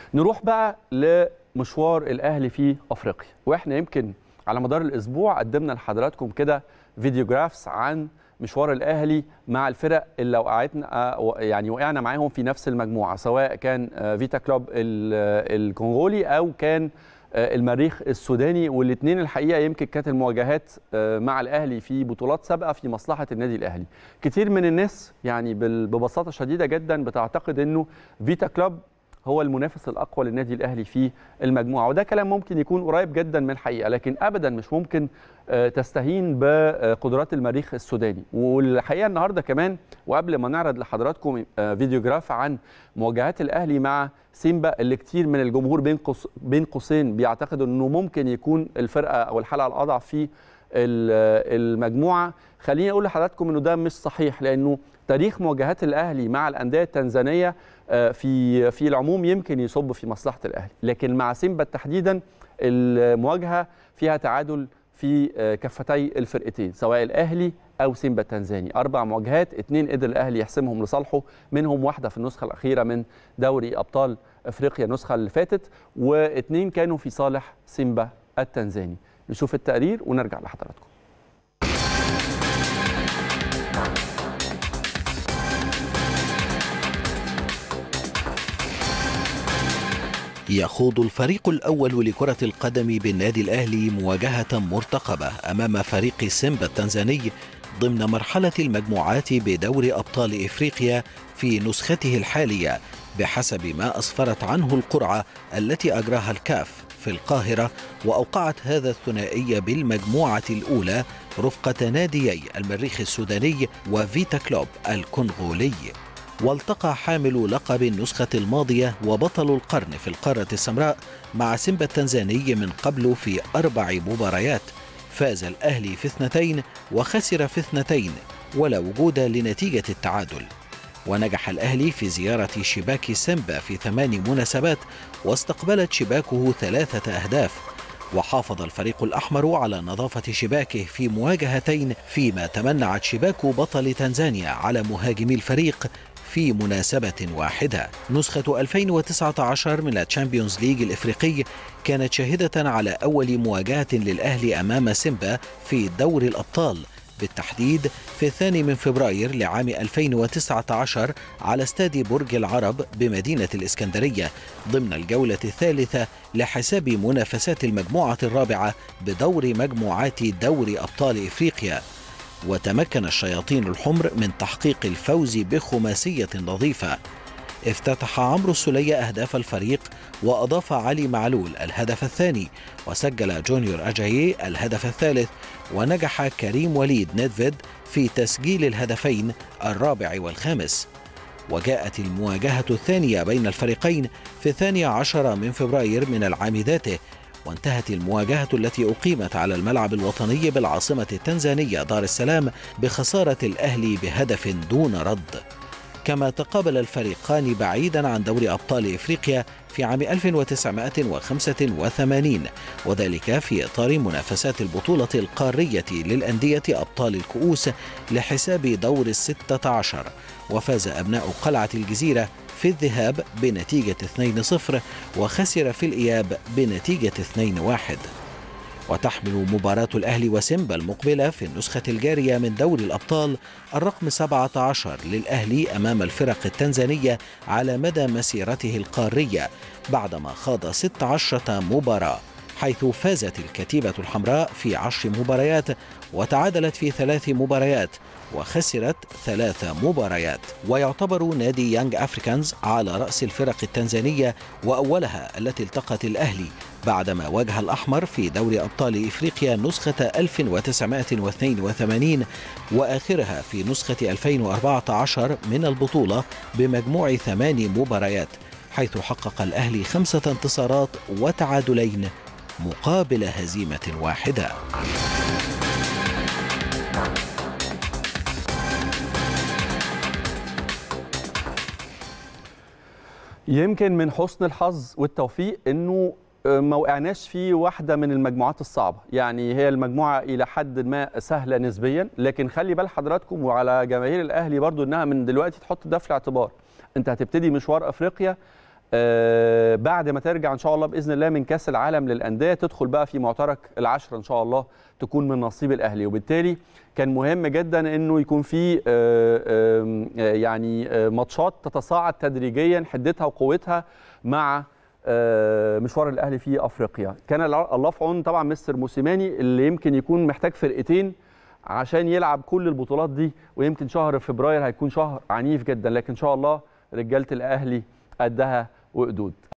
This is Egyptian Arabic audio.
نروح بقى لمشوار الاهلي في افريقيا واحنا يمكن على مدار الاسبوع قدمنا لحضراتكم كده فيديوجرافس عن مشوار الاهلي مع الفرق اللي وقعتنا يعني وقعنا معاهم في نفس المجموعه سواء كان فيتا كلوب الكونغولي او كان المريخ السوداني والاثنين الحقيقه يمكن كانت المواجهات مع الاهلي في بطولات سابقه في مصلحه النادي الاهلي كتير من الناس يعني ببساطه شديده جدا بتعتقد انه فيتا كلوب هو المنافس الاقوى للنادي الاهلي في المجموعه وده كلام ممكن يكون قريب جدا من الحقيقه لكن ابدا مش ممكن تستهين بقدرات المريخ السوداني والحقيقه النهارده كمان وقبل ما نعرض لحضراتكم فيديوجراف عن مواجهات الاهلي مع سيمبا اللي كتير من الجمهور بين قوس بين قوسين بيعتقدوا انه ممكن يكون الفرقه او الحلقه الاضعف في المجموعه خليني اقول لحضراتكم انه ده مش صحيح لانه تاريخ مواجهات الاهلي مع الانديه التنزانيه في في العموم يمكن يصب في مصلحه الاهلي لكن مع سيمبا تحديدا المواجهه فيها تعادل في كفتي الفرقتين سواء الاهلي او سيمبا التنزاني اربع مواجهات اثنين قدر الاهلي يحسمهم لصالحه منهم واحده في النسخه الاخيره من دوري ابطال افريقيا النسخه اللي فاتت واثنين كانوا في صالح سيمبا التنزاني نشوف التقرير ونرجع لحضراتكم يخوض الفريق الأول لكرة القدم بالنادي الأهلي مواجهة مرتقبة أمام فريق سيمبا التنزاني ضمن مرحلة المجموعات بدور أبطال إفريقيا في نسخته الحالية بحسب ما أسفرت عنه القرعة التي أجراها الكاف في القاهرة وأوقعت هذا الثنائي بالمجموعة الأولى رفقة ناديي المريخ السوداني وفيتا كلوب الكونغولي والتقى حامل لقب النسخة الماضية وبطل القرن في القارة السمراء مع سيمبا التنزاني من قبل في أربع مباريات فاز الأهلي في اثنتين وخسر في اثنتين ولا وجود لنتيجة التعادل ونجح الأهلي في زيارة شباك سيمبا في ثمان مناسبات واستقبلت شباكه ثلاثة أهداف وحافظ الفريق الأحمر على نظافة شباكه في مواجهتين فيما تمنعت شباك بطل تنزانيا على مهاجمي الفريق في مناسبة واحدة نسخة 2019 من الشامبيونز ليج الإفريقي كانت شاهدة على أول مواجهة للأهلي أمام سيمبا في دور الأبطال بالتحديد في الثاني من فبراير لعام 2019 على استاد برج العرب بمدينة الإسكندرية ضمن الجولة الثالثة لحساب منافسات المجموعة الرابعة بدور مجموعات دوري أبطال إفريقيا وتمكن الشياطين الحمر من تحقيق الفوز بخماسية نظيفة افتتح عمرو السلية أهداف الفريق وأضاف علي معلول الهدف الثاني وسجل جونيور أجايي الهدف الثالث ونجح كريم وليد نيدفيد في تسجيل الهدفين الرابع والخامس وجاءت المواجهة الثانية بين الفريقين في الثاني عشر من فبراير من العام ذاته وانتهت المواجهة التي أقيمت على الملعب الوطني بالعاصمة التنزانية دار السلام بخسارة الأهلي بهدف دون رد كما تقابل الفريقان بعيدا عن دوري أبطال إفريقيا في عام 1985 وذلك في إطار منافسات البطولة القارية للأندية أبطال الكؤوس لحساب دور الستة عشر وفاز أبناء قلعة الجزيرة في الذهاب بنتيجة 2-0 وخسر في الإياب بنتيجة 2-1 وتحمل مباراة الأهلي وسيمبا المقبلة في النسخة الجارية من دوري الأبطال الرقم 17 للأهلي أمام الفرق التنزانية على مدى مسيرته القارية بعدما خاض 16 مباراة حيث فازت الكتيبة الحمراء في عشر مباريات وتعادلت في ثلاث مباريات وخسرت ثلاث مباريات ويعتبر نادي يانج أفريكانز على رأس الفرق التنزانية وأولها التي التقت الأهلي بعدما واجه الأحمر في دوري أبطال إفريقيا نسخة 1982 وآخرها في نسخة 2014 من البطولة بمجموع ثمان مباريات حيث حقق الأهلي خمسة انتصارات وتعادلين مقابل هزيمة واحدة يمكن من حسن الحظ والتوفيق انه ما وقعناش في واحده من المجموعات الصعبه يعني هي المجموعه الى حد ما سهله نسبيا لكن خلي بال حضراتكم وعلى جماهير الاهلي برضو انها من دلوقتي تحط ده في الاعتبار انت هتبتدي مشوار افريقيا آه بعد ما ترجع ان شاء الله باذن الله من كاس العالم للانديه تدخل بقى في معترك العشره ان شاء الله تكون من نصيب الاهلي وبالتالي كان مهم جدا انه يكون في آه آه يعني آه ماتشات تتصاعد تدريجيا حدتها وقوتها مع مشوار الاهلي في افريقيا كان الله في عون طبعا مستر موسيماني اللي يمكن يكون محتاج فرقتين عشان يلعب كل البطولات دي ويمكن شهر فبراير هيكون شهر عنيف جدا لكن ان شاء الله رجاله الاهلي قدها وقدود